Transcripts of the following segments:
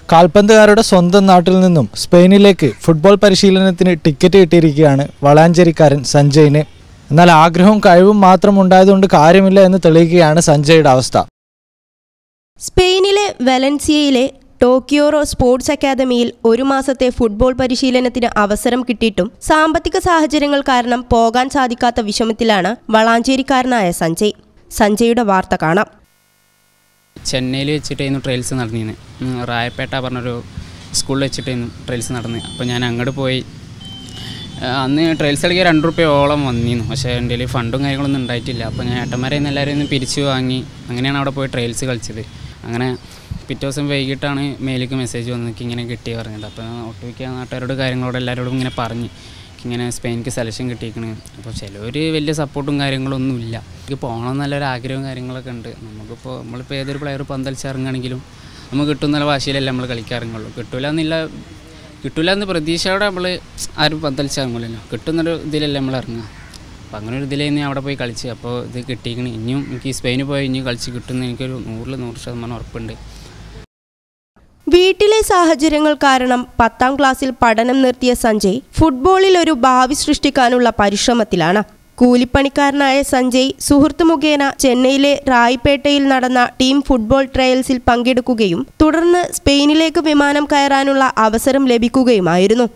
കാൽപന്തുകാരുടെ സ്വന്തം നാട്ടിൽ നിന്നും സ്പെയിനിലേക്ക് ഫുട്ബോൾ പരിശീലനത്തിന് ടിക്കറ്റ് കിട്ടിയിരിക്കുകയാണ് വളാഞ്ചേരിക്കാരൻ സഞ്ജയിന് എന്നാൽ ആഗ്രഹവും കഴിവും മാത്രം ഉണ്ടായതുകൊണ്ട് കാര്യമില്ല എന്ന് തെളിയിക്കുകയാണ് സഞ്ജയുടെ അവസ്ഥ സ്പെയിനിലെ വലൻസിയയിലെ ടോക്കിയോറോ സ്പോർട്സ് അക്കാദമിയിൽ ഒരു മാസത്തെ ഫുട്ബോൾ പരിശീലനത്തിന് അവസരം കിട്ടിയിട്ടും സാമ്പത്തിക സാഹചര്യങ്ങൾ കാരണം പോകാൻ സാധിക്കാത്ത വിഷമത്തിലാണ് വളാഞ്ചേരിക്കാരനായ സഞ്ജയ് സഞ്ജയുടെ വാർത്ത കാണാം ചെന്നൈയിൽ വെച്ചിട്ടായിരുന്നു ട്രയൽസ് നടന്നിരുന്നത് ഉം, റായപ്പേട്ട പറഞ്ഞൊരു സ്കൂളിൽ വെച്ചിട്ടായിരുന്നു ട്രയൽസ് നടന്നത് അപ്പോൾ ഞാൻ അങ്ങോട്ട് പോയി ആ, അന്ന് ട്രയൽസ് കളിക്കാൻ രണ്ട് റുപ്യോളം വന്നിരുന്നു പക്ഷേ എൻ്റെ കയ്യിൽ ഫണ്ടും കാര്യങ്ങളൊന്നും ഉണ്ടായിട്ടില്ല അപ്പോൾ ഞാൻ ഏട്ടന്മാരെ നിന്ന് എല്ലാവരും ഒന്ന് പിരിച്ചു വാങ്ങി അങ്ങനെയാണ് അവിടെ പോയി ട്രയൽസ് കളിച്ചത് അങ്ങനെ പിറ്റേ ദിവസം വൈകിട്ടാണ് മെയിലേക്ക് മെസ്സേജ് വന്നത് എനിക്ക് ഇങ്ങനെ കിട്ടി പറഞ്ഞത് അപ്പോൾ ഒട്ടുമിക്ക നാട്ടുകാരോട് കാര്യങ്ങളോട് എല്ലാവരോടും ഇങ്ങനെ പറഞ്ഞ് ഇങ്ങനെ സ്പെയിനിക്ക് സെലക്ഷൻ കിട്ടിയിരിക്കണ് അപ്പോൾ ചിലവർ വലിയ സപ്പോർട്ടും കാര്യങ്ങളൊന്നും ഇല്ല എനിക്ക് പോകണം എന്നുള്ളൊരു ആഗ്രഹവും കാര്യങ്ങളൊക്കെ ഉണ്ട് നമുക്കിപ്പോൾ നമ്മളിപ്പോൾ ഏതൊരു പ്ലെയർ പന്തളിച്ചിറങ്ങുകയാണെങ്കിലും നമുക്ക് കിട്ടുന്ന വാശിയിലല്ലേ നമ്മൾ കളിക്കാറുള്ളൂ കിട്ടൂല എന്നില്ല കിട്ടൂല എന്ന് പ്രതീക്ഷയോടെ നമ്മൾ ആരും പന്തളിച്ചിറങ്ങില്ലല്ലോ കിട്ടുന്നൊരു ഇതിലല്ലേ നമ്മൾ ഇറങ്ങുക അപ്പോൾ അങ്ങനെ ഒരു ഇതിലായിരുന്നു ഞാൻ അവിടെ പോയി കളിച്ച് അപ്പോൾ ഇത് കിട്ടിയിരിക്കണ് ഇനിയും എനിക്ക് സ്പെയിനിൽ പോയി ഇനിയും കളിച്ച് കിട്ടുന്ന എനിക്കൊരു നൂറിൽ നൂറ് ശതമാനം ഉറപ്പുണ്ട് വീട്ടിലെ സാഹചര്യങ്ങൾ കാരണം പത്താം ക്ലാസ്സിൽ പഠനം നിർത്തിയ സഞ്ജയ് ഫുട്ബോളിൽ ഒരു ഭാവി സൃഷ്ടിക്കാനുള്ള പരിശ്രമത്തിലാണ് കൂലിപ്പണിക്കാരനായ സഞ്ജയ് സുഹൃത്ത് മുഖേന ചെന്നൈയിലെ റായ്പേട്ടയിൽ നടന്ന ടീം ഫുട്ബോൾ ട്രയൽസിൽ പങ്കെടുക്കുകയും തുടർന്ന് സ്പെയിനിലേക്ക് വിമാനം കയറാനുള്ള അവസരം ലഭിക്കുകയുമായിരുന്നു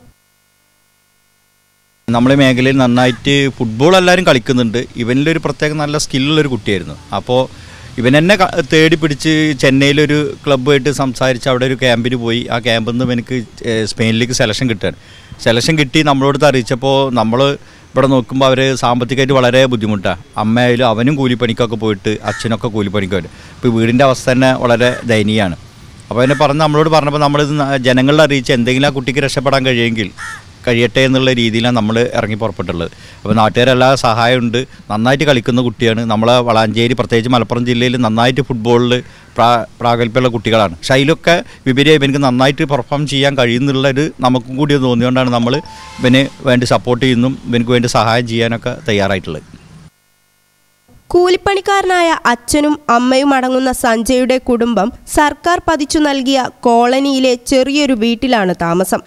നമ്മളെ മേഖലയിൽ നന്നായിട്ട് ഫുട്ബോൾ എല്ലാവരും കളിക്കുന്നുണ്ട് ഇവനിലൊരു പ്രത്യേക നല്ല സ്കില്ലുള്ളൊരു കുട്ടിയായിരുന്നു അപ്പോൾ ഇവൻ എന്നെ ക- തേടി പിടിച്ച് ചെന്നൈയിലൊരു ക്ലബ്ബായിട്ട് സംസാരിച്ച് അവിടെ ഒരു ക്യാമ്പിന് പോയി ആ ക്യാമ്പിൽ നിന്ന് എനിക്ക് ഏഹ് സ്പെയിനിലേക്ക് സെലക്ഷൻ കിട്ടുകയാണ് സെലക്ഷൻ കിട്ടി നമ്മളോട് അറിയിച്ചപ്പോൾ നമ്മൾ ഇവിടെ നോക്കുമ്പോൾ അവർ സാമ്പത്തികമായിട്ട് വളരെ ബുദ്ധിമുട്ടാണ് അമ്മയായാലും അവനും കൂലിപ്പണിക്കൊക്കെ പോയിട്ട് അച്ഛനൊക്കെ കൂലിപ്പണിക്ക് വരും ഇപ്പോൾ വീടിൻ്റെ അവസ്ഥ തന്നെ വളരെ ദയനീയമാണ് അപ്പോൾ എന്നെ പറഞ്ഞ് നമ്മളോട് പറഞ്ഞപ്പോൾ നമ്മളിത് ന- ജനങ്ങളെ അറിയിച്ച് എന്തെങ്കിലും ആ കുട്ടിക്ക് രക്ഷപ്പെടാൻ കഴിയുമെങ്കിൽ കഴിയട്ടെ എന്നുള്ള രീതിയിലാണ് നമ്മൾ ഇറങ്ങി പുറപ്പെട്ടുള്ളത് അപ്പോൾ നാട്ടുകാരെല്ലാ സഹായമുണ്ട് നന്നായിട്ട് കളിക്കുന്ന കുട്ടിയാണ് നമ്മളെ വളാഞ്ചേരി പ്രത്യേകിച്ച് മലപ്പുറം ജില്ലയിൽ നന്നായിട്ട് ഫുട്ബോളിൽ പ്രാ പ്രാഗൽഭ്യമുള്ള കുട്ടികളാണ് പക്ഷേ അതിലൊക്കെ വിപരീതമായി എനിക്ക് നന്നായിട്ട് പെർഫോം ചെയ്യാൻ കഴിയുന്നുള്ളൊരു നമുക്കും കൂടി തോന്നിയുകൊണ്ടാണ് നമ്മൾ ഇവന് വേണ്ടി സപ്പോർട്ട് ചെയ്യുന്നതും ഇവനക്ക് വേണ്ടി സഹായം ചെയ്യാനൊക്കെ തയ്യാറായിട്ടുള്ളത് കൂലിപ്പണിക്കാരനായ അച്ഛനും അമ്മയും അടങ്ങുന്ന സഞ്ജയുടെ കുടുംബം സർക്കാർ പതിച്ചു നൽകിയ കോളനിയിലെ ചെറിയൊരു വീട്ടിലാണ് താമസം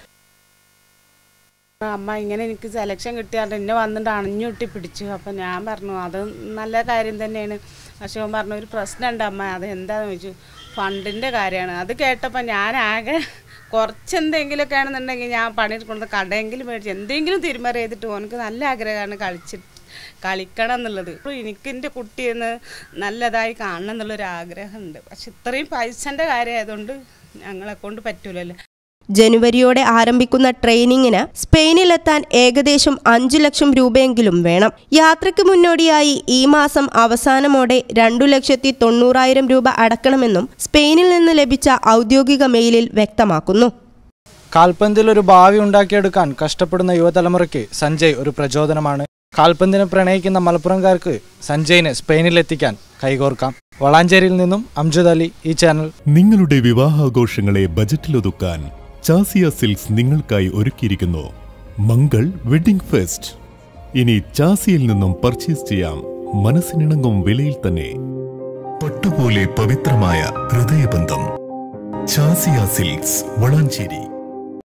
അമ്മ ഇങ്ങനെ എനിക്ക് സെലക്ഷൻ കിട്ടിയാണ്ട് എന്നെ വന്നിട്ട് അണഞ്ഞുട്ടി പിടിച്ചു അപ്പം ഞാൻ പറഞ്ഞു അത് നല്ല കാര്യം തന്നെയാണ് പക്ഷെ അവൻ പറഞ്ഞു ഒരു പ്രശ്നമുണ്ട് അമ്മ അത് എന്താണെന്ന് ചോദിച്ചു ഫണ്ടിൻ്റെ കാര്യമാണ് അത് കേട്ടപ്പോൾ ഞാൻ ആകെ കുറച്ച് എന്തെങ്കിലുമൊക്കെ ആണെന്നുണ്ടെങ്കിൽ ഞാൻ പണിയെടുക്കുന്നത് കടയെങ്കിലും മേടിച്ച് എന്തെങ്കിലും തിരുമറി ചെയ്തിട്ട് ഓനക്ക് നല്ല ആഗ്രഹമാണ് കളിച്ച് കളിക്കണം എന്നുള്ളത് ഇപ്പോൾ എനിക്ക് എൻ്റെ കുട്ടിയെന്ന് നല്ലതായി കാണണം എന്നുള്ളൊരു ആഗ്രഹമുണ്ട് പക്ഷെ ഇത്രയും പൈസൻ്റെ കാര്യമായതുകൊണ്ട് ഞങ്ങളെ കൊണ്ട് പറ്റൂലല്ലോ ജനുവരിയോടെ ആരംഭിക്കുന്ന ട്രെയിനിങ്ങിന് സ്പെയിനിലെത്താൻ ഏകദേശം അഞ്ചു ലക്ഷം രൂപയെങ്കിലും വേണം യാത്രയ്ക്ക് മുന്നോടിയായി ഈ മാസം അവസാനമോടെ രണ്ടു ലക്ഷത്തി തൊണ്ണൂറായിരം രൂപ അടക്കണമെന്നും സ്പെയിനിൽ നിന്ന് ലഭിച്ച ഔദ്യോഗിക മെയിലിൽ വ്യക്തമാക്കുന്നു കാൽപന്തിൽ ഒരു ഭാവി ഉണ്ടാക്കിയെടുക്കാൻ കഷ്ടപ്പെടുന്ന യുവതലമുറയ്ക്ക് സഞ്ജയ് ഒരു പ്രചോദനമാണ് കാൽപന്തിനെ പ്രണയിക്കുന്ന മലപ്പുറംകാർക്ക് സഞ്ജയിനെ സ്പെയിനിലെത്തിക്കാൻ കൈകോർക്കാം വളാഞ്ചേരിയിൽ നിന്നും അംജദ് അലി ഈ ചാനൽ നിങ്ങളുടെ വിവാഹാഘോഷങ്ങളെ ബജറ്റിലൊതുക്കാൻ ചാസിയ സിൽക്സ് നിങ്ങൾക്കായി ഒരുക്കിയിരിക്കുന്നു മംഗൾ വെഡിംഗ് ഫെസ്റ്റ് ഇനി ചാസിയിൽ നിന്നും പർച്ചേസ് ചെയ്യാം മനസ്സിനിണങ്ങും വിലയിൽ തന്നെ പട്ടുപോലെ പവിത്രമായ ഹൃദയബന്ധം ചാസിയ സിൽക്സ് വളാഞ്ചേരി